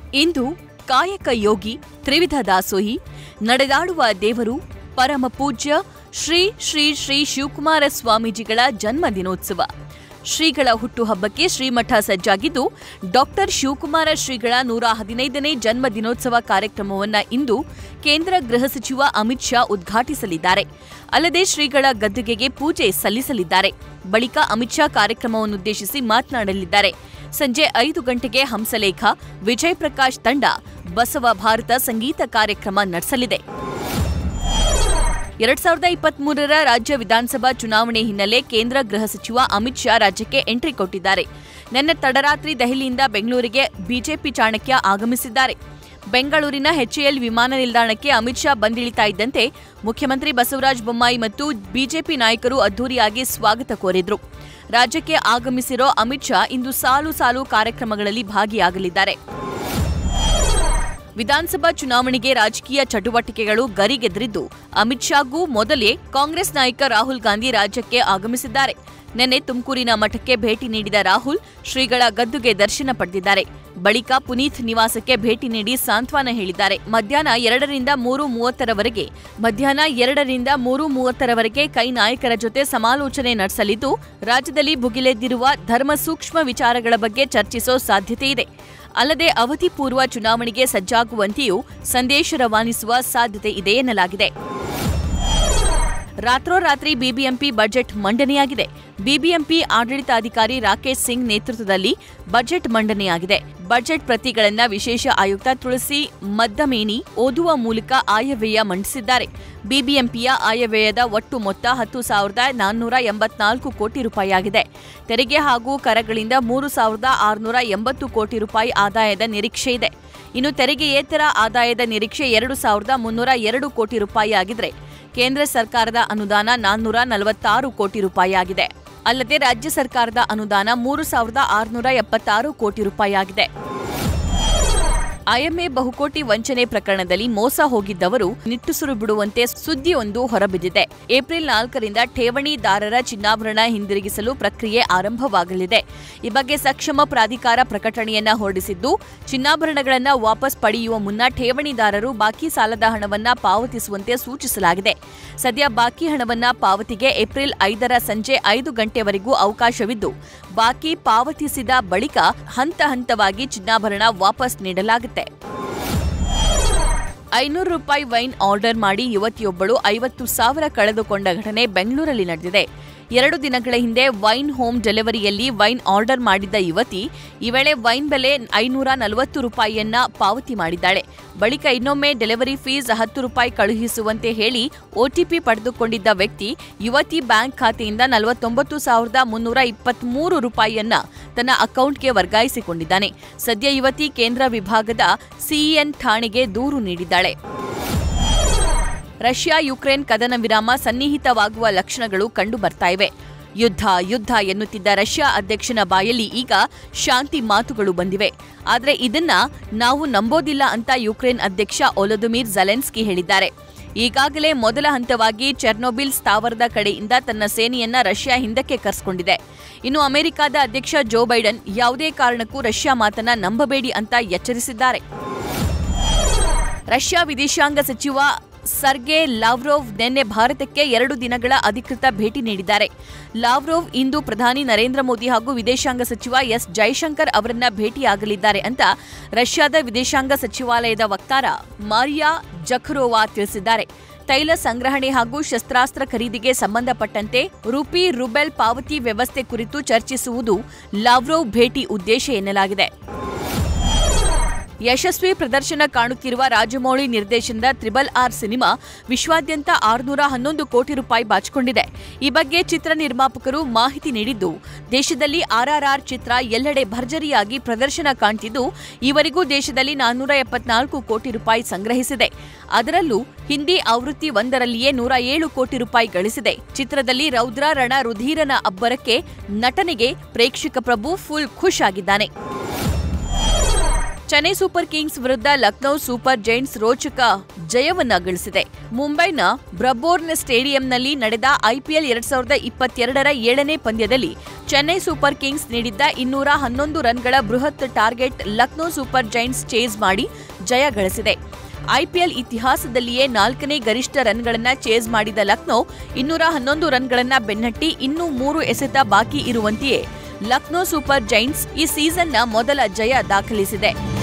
ಇಂದು ಕಾಯಕ ಯೋಗಿ ತ್ರಿವಿಧ ದಾಸೋಹಿ ನಡೆದಾಡುವ ದೇವರು ಪರಮ ಪೂಜ್ಯ ಶ್ರೀ ಶ್ರೀ ಶ್ರೀ ಶಿವಕುಮಾರ ಸ್ವಾಮೀಜಿಗಳ ಜನ್ಮ ದಿನೋತ್ಸವ ಶ್ರೀಗಳ ಹುಟ್ಟುಹಬ್ಬಕ್ಕೆ ಶ್ರೀಮಠ ಸಜ್ಜಾಗಿದ್ದು ಡಾಕ್ಟರ್ ಶಿವಕುಮಾರ ಶ್ರೀಗಳ ನೂರ ಹದಿನೈದನೇ ಜನ್ಮ ದಿನೋತ್ಸವ ಕಾರ್ಯಕ್ರಮವನ್ನ ಇಂದು ಕೇಂದ್ರ ಗೃಹ ಸಚಿವ ಅಮಿತ್ ಶಾ ಉದ್ಘಾಟಿಸಲಿದ್ದಾರೆ ಅಲ್ಲದೆ ಶ್ರೀಗಳ ಗದ್ದುಗೆಗೆ ಪೂಜೆ ಸಲ್ಲಿಸಲಿದ್ದಾರೆ ಬಳಿಕ ಅಮಿತ್ ಶಾ ಕಾರ್ಯಕ್ರಮವನ್ನುದ್ದೇಶಿಸಿ ಮಾತನಾಡಲಿದ್ದಾರೆ ಸಂಜೆ ಐದು ಗಂಟೆಗೆ ಹಂಸಲೇಖ ವಿಜಯ್ ಪ್ರಕಾಶ್ ತಂಡ ಬಸವ ಭಾರತ ಸಂಗೀತ ಕಾರ್ಯಕ್ರಮ ನಡೆಸಲಿದೆ ಎರಡ್ ಸಾವಿರದ ಇಪ್ಪತ್ಮೂರರ ರಾಜ್ಯ ವಿಧಾನಸಭಾ ಚುನಾವಣೆ ಹಿನ್ನೆಲೆ ಕೇಂದ್ರ ಗೃಹ ಸಚಿವ ಅಮಿತ್ ಶಾ ರಾಜ್ಯಕ್ಕೆ ಎಂಟ್ರಿ ಕೊಟ್ಟಿದ್ದಾರೆ ನಿನ್ನೆ ತಡರಾತ್ರಿ ದೆಹಲಿಯಿಂದ ಬೆಂಗಳೂರಿಗೆ ಬಿಜೆಪಿ ಚಾಣಕ್ಯ ಆಗಮಿಸಿದ್ದಾರೆ ಬೆಂಗಳೂರಿನ ಎಚ್ಎಎಲ್ ವಿಮಾನ ನಿಲ್ದಾಣಕ್ಕೆ ಅಮಿತ್ ಶಾ ಬಂದಿಳಿತಾ ಇದ್ದಂತೆ ಮುಖ್ಯಮಂತ್ರಿ ಬಸವರಾಜ ಬೊಮ್ಮಾಯಿ ಮತ್ತು ಬಿಜೆಪಿ ನಾಯಕರು ಅದ್ದೂರಿಯಾಗಿ ಸ್ವಾಗತ ಕೋರಿದ್ರು ರಾಜ್ಯಕ್ಕೆ ಆಗಮಿಸಿರೋ ಅಮಿತ್ ಶಾ ಇಂದು ಸಾಲು ಸಾಲು ಕಾರ್ಯಕ್ರಮಗಳಲ್ಲಿ ಭಾಗಿಯಾಗಲಿದ್ದಾರೆ ವಿಧಾನಸಭಾ ಚುನಾವಣೆಗೆ ರಾಜಕೀಯ ಚಟುವಟಿಕೆಗಳು ಗರಿಗೆದರಿದ್ದು ಅಮಿತ್ ಶಾಗೂ ಮೊದಲೇ ಕಾಂಗ್ರೆಸ್ ನಾಯಕ ರಾಹುಲ್ ಗಾಂಧಿ ರಾಜ್ಯಕ್ಕೆ ಆಗಮಿಸಿದ್ದಾರೆ ನಿನ್ನೆ ತುಮಕೂರಿನ ಮಠಕ್ಕೆ ಭೇಟಿ ನೀಡಿದ ರಾಹುಲ್ ಶ್ರೀಗಳ ಗದ್ದುಗೆ ದರ್ಶನ ಪಡೆದಿದ್ದಾರೆ ಬಳಿಕ ಪುನೀತ್ ನಿವಾಸಕ್ಕೆ ಭೇಟಿ ನೀಡಿ ಸಾಂತ್ವನ ಹೇಳಿದ್ದಾರೆ ಮಧ್ಯಾಹ್ನ ಎರಡರಿಂದ ಮೂರು ಮೂವತ್ತರವರೆಗೆ ಮಧ್ಯಾಹ್ನ ಎರಡರಿಂದ ಮೂರು ಮೂವತ್ತರವರೆಗೆ ಕೈ ನಾಯಕರ ಜೊತೆ ಸಮಾಲೋಚನೆ ನಡೆಸಲಿದ್ದು ರಾಜ್ಯದಲ್ಲಿ ಭುಗಿಲೆದ್ದಿರುವ ಧರ್ಮ ಸೂಕ್ಷ್ಮ ವಿಚಾರಗಳ ಬಗ್ಗೆ ಚರ್ಚಿಸೋ ಸಾಧ್ಯತೆ ಇದೆ ಅಲ್ಲದೆ ಅವಧಿ ಪೂರ್ವ ಚುನಾವಣೆಗೆ ಸಜ್ಜಾಗುವಂತೆಯೂ ಸಂದೇಶ ರವಾನಿಸುವ ಸಾಧ್ಯತೆ ಇದೆ ಎನ್ನಲಾಗಿದೆ ರಾತ್ರೋರಾತ್ರಿ ಬಿಬಿಎಂಪಿ ಬಜೆಟ್ ಮಂಡನೆಯಾಗಿದೆ ಬಿಬಿಎಂಪಿ ಆಡಳಿತಾಧಿಕಾರಿ ರಾಕೇಶ್ ಸಿಂಗ್ ನೇತೃತ್ವದಲ್ಲಿ ಬಜೆಟ್ ಮಂಡನೆಯಾಗಿದೆ ಬಜೆಟ್ ಪ್ರತಿಗಳನ್ನ ವಿಶೇಷ ಆಯುಕ್ತ ತುಳಸಿ ಮದ್ದಮೇನಿ ಓದುವ ಮೂಲಕ ಆಯವ್ಯಯ ಮಂಡಿಸಿದ್ದಾರೆ ಬಿಬಿಎಂಪಿಯ ಆಯವ್ಯಯದ ಒಟ್ಟು ಮೊತ್ತ ಹತ್ತು ಸಾವಿರದ ನಾನ್ನೂರ ಎಂಬತ್ನಾಲ್ಕು ಕೋಟಿ ರೂಪಾಯಿಯಾಗಿದೆ ತೆರಿಗೆ ಹಾಗೂ ಕರಗಳಿಂದ ಮೂರು ಸಾವಿರದ ಆರುನೂರ ಎಂಬತ್ತು ಕೋಟಿ ರೂಪಾಯಿ ಆದಾಯದ ನಿರೀಕ್ಷೆ ಇದೆ ಇನ್ನು ತೆರಿಗೆಯೇತರ ಆದಾಯದ ನಿರೀಕ್ಷೆ ಎರಡು ಸಾವಿರದ ಮುನ್ನೂರ ಎರಡು ಕೋಟಿ ರೂಪಾಯಿ ಆಗಿದ್ರೆ ಕೇಂದ್ರ ಸರ್ಕಾರದ ಅನುದಾನ ನಾನ್ನೂರ ನಲವತ್ತಾರು ಕೋಟಿ ರೂಪಾಯಿ ಆಗಿದೆ ಅಲ್ಲದೆ ರಾಜ್ಯ ಸರ್ಕಾರದ ಅನುದಾನ ಮೂರು ಸಾವಿರದ ಆರುನೂರ ಎಪ್ಪತ್ತಾರು ಕೋಟಿ ರೂಪಾಯಿ ಆಗಿದೆ ಐಎಂಎ ಬಹುಕೋಟಿ ವಂಚನೆ ಪ್ರಕರಣದಲ್ಲಿ ಮೋಸ ಹೋಗಿದ್ದವರು ನಿಟ್ಟುಸಿರು ಬಿಡುವಂತೆ ಸುದ್ದಿಯೊಂದು ಹೊರಬಿದ್ದಿದೆ ಏಪ್ರಿಲ್ ನಾಲ್ಕರಿಂದ ಠೇವಣಿದಾರರ ಚಿನ್ನಾಭರಣ ಹಿಂದಿರುಗಿಸಲು ಪ್ರಕ್ರಿಯೆ ಆರಂಭವಾಗಲಿದೆ ಈ ಬಗ್ಗೆ ಸಕ್ಷಮ ಪ್ರಾಧಿಕಾರ ಪ್ರಕಟಣೆಯನ್ನ ಹೊರಡಿಸಿದ್ದು ಚಿನ್ನಾಭರಣಗಳನ್ನು ವಾಪಸ್ ಪಡೆಯುವ ಮುನ್ನ ಠೇವಣಿದಾರರು ಬಾಕಿ ಸಾಲದ ಹಣವನ್ನ ಪಾವತಿಸುವಂತೆ ಸೂಚಿಸಲಾಗಿದೆ ಸದ್ಯ ಬಾಕಿ ಹಣವನ್ನ ಪಾವತಿಗೆ ಏಪ್ರಿಲ್ ಐದರ ಸಂಜೆ ಐದು ಗಂಟೆವರೆಗೂ ಅವಕಾಶವಿದ್ದು ಬಾಕಿ ಪಾವತಿಸಿದ ಬಳಿಕ ಹಂತ ಹಂತವಾಗಿ ಚಿನ್ನಾಭರಣ ವಾಪಸ್ ನೀಡಲಾಗುತ್ತೆ ಐನೂರು ರೂಪಾಯಿ ವೈನ್ ಆರ್ಡರ್ ಮಾಡಿ ಯುವತಿಯೊಬ್ಬಳು ಐವತ್ತು ಸಾವಿರ ಕಳೆದುಕೊಂಡ ಘಟನೆ ಬೆಂಗಳೂರಲ್ಲಿ ನಡೆದಿದೆ ಎರಡು ದಿನಗಳ ಹಿಂದೆ ವೈನ್ ಹೋಮ್ ಡೆಲಿವರಿಯಲ್ಲಿ ವೈನ್ ಆರ್ಡರ್ ಮಾಡಿದ್ದ ಯುವತಿ ಈ ವೇಳೆ ವೈನ್ ಬೆಲೆ ಐನೂರ ನಲವತ್ತು ರೂಪಾಯಿಯನ್ನ ಪಾವತಿ ಮಾಡಿದ್ದಾಳೆ ಬಳಿಕ ಇನ್ನೊಮ್ಮೆ ಡೆಲಿವರಿ ಫೀಸ್ ಹತ್ತು ರೂಪಾಯಿ ಕಳುಹಿಸುವಂತೆ ಹೇಳಿ ಒಟಿಪಿ ಪಡೆದುಕೊಂಡಿದ್ದ ವ್ಯಕ್ತಿ ಯುವತಿ ಬ್ಯಾಂಕ್ ಖಾತೆಯಿಂದ ನಲವತ್ತೊಂಬತ್ತು ಸಾವಿರದ ಮುನ್ನೂರ ಇಪ್ಪತ್ಮೂರು ರೂಪಾಯಿಯನ್ನ ತನ್ನ ಅಕೌಂಟ್ಗೆ ವರ್ಗಾಯಿಸಿಕೊಂಡಿದ್ದಾನೆ ಸದ್ಯ ಯುವತಿ ಕೇಂದ್ರ ವಿಭಾಗದ ಸಿಇಎನ್ ಠಾಣೆಗೆ ದೂರು ನೀಡಿದ್ದಾಳೆ ರಷ್ಯಾ ಯುಕ್ರೇನ್ ಕದನ ವಿರಾಮ ಸನ್ನಿಹಿತವಾಗುವ ಲಕ್ಷಣಗಳು ಕಂಡು ಬರ್ತಾ ಇವೆ ಯುದ್ಧ ಯುದ್ಧ ಎನ್ನುತ್ತಿದ್ದ ರಷ್ಯಾ ಅಧ್ಯಕ್ಷನ ಬಾಯಲ್ಲಿ ಈಗ ಶಾಂತಿ ಮಾತುಗಳು ಬಂದಿವೆ ಆದರೆ ಇದನ್ನ ನಾವು ನಂಬೋದಿಲ್ಲ ಅಂತ ಯುಕ್ರೇನ್ ಅಧ್ಯಕ್ಷ ಒಲೊದುಮಿರ್ ಜಲೆನ್ಸ್ಕಿ ಹೇಳಿದ್ದಾರೆ ಈಗಾಗಲೇ ಮೊದಲ ಹಂತವಾಗಿ ಚೆರ್ನೋಬಿಲ್ ಸ್ಥಾವರದ ಕಡೆಯಿಂದ ತನ್ನ ಸೇನೆಯನ್ನ ರಷ್ಯಾ ಹಿಂದಕ್ಕೆ ಕರೆಸಿಕೊಂಡಿದೆ ಇನ್ನು ಅಮೆರಿಕದ ಅಧ್ಯಕ್ಷ ಜೋ ಬೈಡನ್ ಯಾವುದೇ ಕಾರಣಕ್ಕೂ ರಷ್ಯಾ ಮಾತನ್ನ ನಂಬಬೇಡಿ ಅಂತ ಎಚ್ಚರಿಸಿದ್ದಾರೆ ರಷ್ಯಾ ವಿದೇಶಾಂಗ ಸಚಿವ ಸರ್ಗೆ ಲಾವ್ರೋವ್ ನಿನ್ನೆ ಭಾರತಕ್ಕೆ ಎರಡು ದಿನಗಳ ಅಧಿಕೃತ ಭೇಟಿ ನೀಡಿದ್ದಾರೆ ಲಾವ್ರೋವ್ ಇಂದು ಪ್ರಧಾನಿ ನರೇಂದ್ರ ಮೋದಿ ಹಾಗೂ ವಿದೇಶಾಂಗ ಸಚಿವ ಎಸ್ ಜೈಶಂಕರ್ ಅವರನ್ನ ಭೇಟಿಯಾಗಲಿದ್ದಾರೆ ಅಂತ ರಷ್ಯಾದ ವಿದೇಶಾಂಗ ಸಚಿವಾಲಯದ ವಕ್ತಾರ ಮಾರಿಯಾ ಜಖರೋವಾ ತಿಳಿಸಿದ್ದಾರೆ ತೈಲ ಸಂಗ್ರಹಣೆ ಹಾಗೂ ಶಸ್ತ್ರಾಸ್ತ್ರ ಖರೀದಿಗೆ ಸಂಬಂಧಪಟ್ಟಂತೆ ರುಪಿ ರುಬೆಲ್ ಪಾವತಿ ವ್ಯವಸ್ಥೆ ಕುರಿತು ಚರ್ಚಿಸುವುದು ಲಾವ್ರೋವ್ ಭೇಟಿ ಉದ್ದೇಶ ಎನ್ನಲಾಗಿದೆ ಯಶಸ್ವಿ ಪ್ರದರ್ಶನ ಕಾಣುತ್ತಿರುವ ರಾಜಮೌಳಿ ನಿರ್ದೇಶನದ ತ್ರಿಬಲ್ ಆರ್ ಸಿನಿಮಾ ವಿಶ್ವಾದ್ಯಂತ ಆರುನೂರ ಹನ್ನೊಂದು ಕೋಟಿ ರೂಪಾಯಿ ಬಾಚಿಕೊಂಡಿದೆ ಈ ಬಗ್ಗೆ ಚಿತ್ರ ನಿರ್ಮಾಪಕರು ಮಾಹಿತಿ ನೀಡಿದ್ದು ದೇಶದಲ್ಲಿ ಆರ್ಆರ್ಆರ್ ಚಿತ್ರ ಎಲ್ಲೆಡೆ ಭರ್ಜರಿಯಾಗಿ ಪ್ರದರ್ಶನ ಕಾಣ್ತಿದ್ದು ಈವರೆಗೂ ದೇಶದಲ್ಲಿ ನಾನ್ನೂರ ಎಪ್ಪತ್ನಾಲ್ಕು ಕೋಟಿ ರೂಪಾಯಿ ಸಂಗ್ರಹಿಸಿದೆ ಅದರಲ್ಲೂ ಹಿಂದಿ ಆವೃತ್ತಿ ಒಂದರಲ್ಲಿಯೇ ನೂರ ಏಳು ಕೋಟಿ ರೂಪಾಯಿ ಗಳಿಸಿದೆ ಚಿತ್ರದಲ್ಲಿ ರೌದ್ರ ರಣ ರುಧೀರನ ಅಬ್ಬರಕ್ಕೆ ನಟನೆಗೆ ಪ್ರೇಕ್ಷಕ ಪ್ರಭು ಫುಲ್ ಖುಷ್ ಆಗಿದ್ದಾನೆ ಚೆನ್ನೈ ಸೂಪರ್ ಕಿಂಗ್ಸ್ ವಿರುದ್ಧ ಲಕ್ನೋ ಸೂಪರ್ ಜೈಂಟ್ಸ್ ರೋಚಕ ಜಯವನ್ನ ಗಳಿಸಿದೆ ಮುಂಬೈನ ಬ್ರಬೋರ್ನ್ ಸ್ಟೇಡಿಯಂನಲ್ಲಿ ನಡೆದ ಐಪಿಎಲ್ ಎರಡ್ ಸಾವಿರದ ಇಪ್ಪತ್ತೆರಡರ ಏಳನೇ ಪಂದ್ಯದಲ್ಲಿ ಚೆನ್ನೈ ಸೂಪರ್ ಕಿಂಗ್ಸ್ ನೀಡಿದ್ದ ಇನ್ನೂರ ಹನ್ನೊಂದು ರನ್ಗಳ ಬೃಹತ್ target Lucknow super giants chase ಮಾಡಿ ಜಯ ಗಳಿಸಿದೆ ಐಪಿಎಲ್ ಇತಿಹಾಸದಲ್ಲಿಯೇ ನಾಲ್ಕನೇ ಗರಿಷ್ಠ ರನ್ಗಳನ್ನ ಚೇಸ್ ಮಾಡಿದ ಲಕ್ನೋ ಇನ್ನೂರ ಹನ್ನೊಂದು ರನ್ಗಳನ್ನ ಬೆನ್ನಟ್ಟಿ ಇನ್ನೂ ಮೂರು ಎಸೆತ ಬಾಕಿ ಇರುವಂತೆಯೇ ಲಕ್ನೋ ಸೂಪರ್ ಜೈಂಟ್ಸ್ ಈ ಸೀಸನ್ನ ಮೊದಲ ಜಯ ದಾಖಲಿಸಿದೆ